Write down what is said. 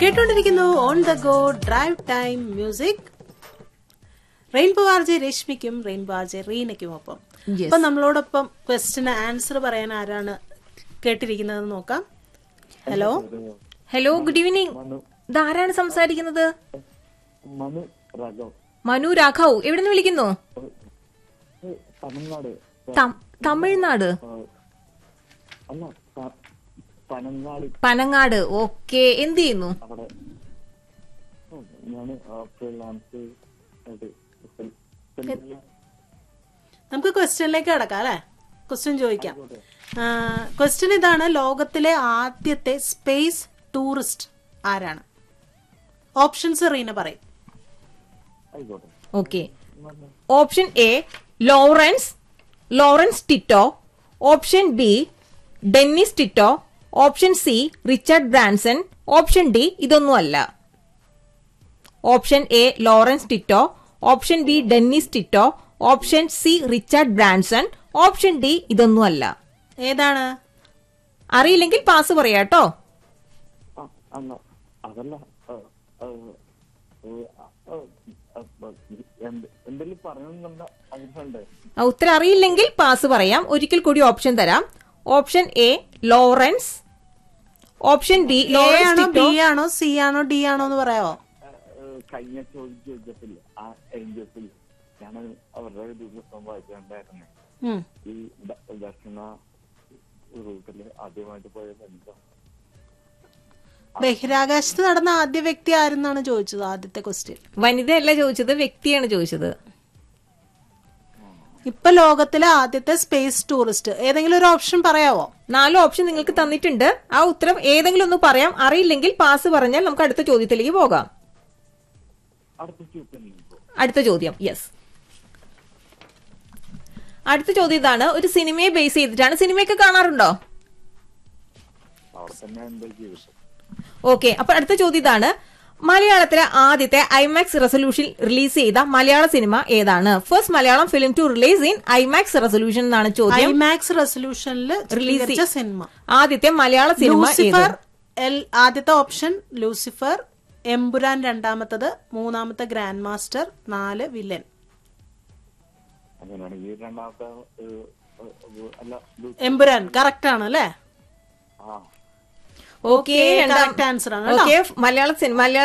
കേട്ടുകൊണ്ടിരിക്കുന്നു on the go drive time music rainbow RJ രശ്മിക്കും rainbow RJ റീനയ്ക്കും ഒപ്പം Yes. അപ്പൊ നമ്മളോടൊപ്പം ക്വസ്റ്റിന് ആൻസർ പറയാൻ ആരാണ് കേട്ടിരിക്കുന്നത് നോക്കാം ഹലോ ഹലോ ഗുഡ് ഈവനിങ് ഇതാരാണ് സംസാരിക്കുന്നത് മനു രാഘവ് മനു രാഘവ് എവിടെ നിന്ന് വിളിക്കുന്നു ഏ, തമിഴ്നാട് തം- തമിഴ്നാട് ആ, അല്ല ത- പനങ്ങാട് പനങ്ങാട് ഓക്കെ എന്ത് ചെയ്യുന്നു അവിടെ ഞാൻ ഫ്രീലാൻസ് ആയിട്ട് സെൽ- സെൽ- നമുക്ക് ക്വസ്റ്റ്യനിലേക്ക് കിടക്കാം അല്ലെ ക്വസ്റ്റ്യൻ ചോദിക്കാം ക്വസ്റ്റ്യൻ ഇതാണ് ലോകത്തിലെ ആദ്യത്തെ സ്പേസ് ടൂറിസ്റ്റ് ആരാണ് ഓപ്ഷൻസ് റീന പറയും ആയിക്കോട്ടെ okay option A Lawrence Lawrence Tito option B Dennis Tito option C Richard Branson option D ഇതൊന്നുമല്ല option A Lawrence Tito option B Dennis Tito option C Richard Branson option D ഇതൊന്നുമല്ല ഏതാണ് അറിയില്ലെങ്കിൽ pass പറയാട്ടോ ആ അല്ല അതല്ല ആ, ആ, ഏ, ആ, ആ, ആ, എന്ത്- എന്തെങ്കിലും പറയണമെന്നുണ്ട ആഗ്രഹമുണ്ട് ആ, ഉത്തരം അറിയില്ലെങ്കിൽ പാസ് പറയാം ഒരിക്കൽ കൂടി ഓപ്ഷൻ തരാം option A Lawrence option B A Lawrence ആണോ ബി ടിറ്റോ ആണോ സി ആണോ ഡി ആണോ എന്ന് പറയാമോ ആ, ഏ, കഴിഞ്ഞ ചോദ്യം ചോദിച്ചപ്പില്ല ആ ഏഞ്ചസിൽ ഞാൻ അവരുടെ ഒരു പുസ്തകം വായിച്ചിട്ടുണ്ടായിരുന്നേ ഉം. ഈ ദ- ദക്ഷിണ റൂട്ടില് ആദ്യമായിട്ട് പോയത് എന്താ ബഹിരാകാശത്ത് നടന്ന ആദ്യ വ്യക്തി ആരെന്നാണ് ചോദിച്ചത് ആദ്യത്തെ ക്വസ്റ്റ്യൻ വനിതയല്ല ചോദിച്ചത് വ്യക്തിയാണ് ചോദിച്ചത് ഇപ്പൊ ലോകത്തിലെ ആദ്യത്തെ സ്പേസ് ടൂറിസ്റ്റ് ഏതെങ്കിലും ഒരു ഓപ്ഷൻ പറയാവോ നാല് ഓപ്ഷൻ നിങ്ങൾക്ക് തന്നിട്ടുണ്ട് ആ ഉത്തരം ഏതെങ്കിലും ഒന്ന് പറയാം അറിയില്ലെങ്കിൽ പാസ് പറഞ്ഞാൽ നമുക്ക് അടുത്ത ചോദ്യത്തിലേക്ക് പോകാം അടുത്ത ചോദ്യം ഇപ്പോ. അടുത്ത ചോദ്യം യെസ് അടുത്ത ചോദ്യം ഇതാണ് ഒരു സിനിമയെ ബേസ് ചെയ്തിട്ടാണ് സിനിമയൊക്കെ കാണാറുണ്ടോ അവിടെ തന്നെ എന്താ ജീവിതം ഓക്കെ അപ്പൊ അടുത്ത ചോദ്യം ഇതാണ് മലയാളത്തിലെ ആദ്യത്തെ ഐമാക്സ് റെസൊല്യൂഷൻ റിലീസ് ചെയ്ത മലയാള സിനിമ ഏതാണ് first Malayalam film to release in IMAX resolution എന്നാണ് ചോദ്യം ഐമാക്സ് റെസൊല്യൂഷനിൽ റിലീസ് ചിത്രീകരിച്ച സിനിമ ആദ്യത്തെ മലയാള സിനിമ ഏത് ലൂസിഫർ എൽ ആദ്യത്തെ ഓപ്ഷൻ ലൂസിഫർ എമ്പുരാൻ രണ്ടാമത്തത് മൂന്നാമത്തെ ഗ്രാൻഡ് മാസ്റ്റർ നാല് വില്ലൻ അങ്ങനെയാണെങ്കിൽ രണ്ടാമത്തെ ഏ, ഏ, ഏ, അല്ല ലൂ- എമ്പുരാൻ കറക്റ്റ് ആണ് അല്ലേ ആ ഓക്കെ കറക്റ്റ് ആൻസർ ആണ് കേട്ടോ ഓക്കെ മലയാള സിനിമ മലയാള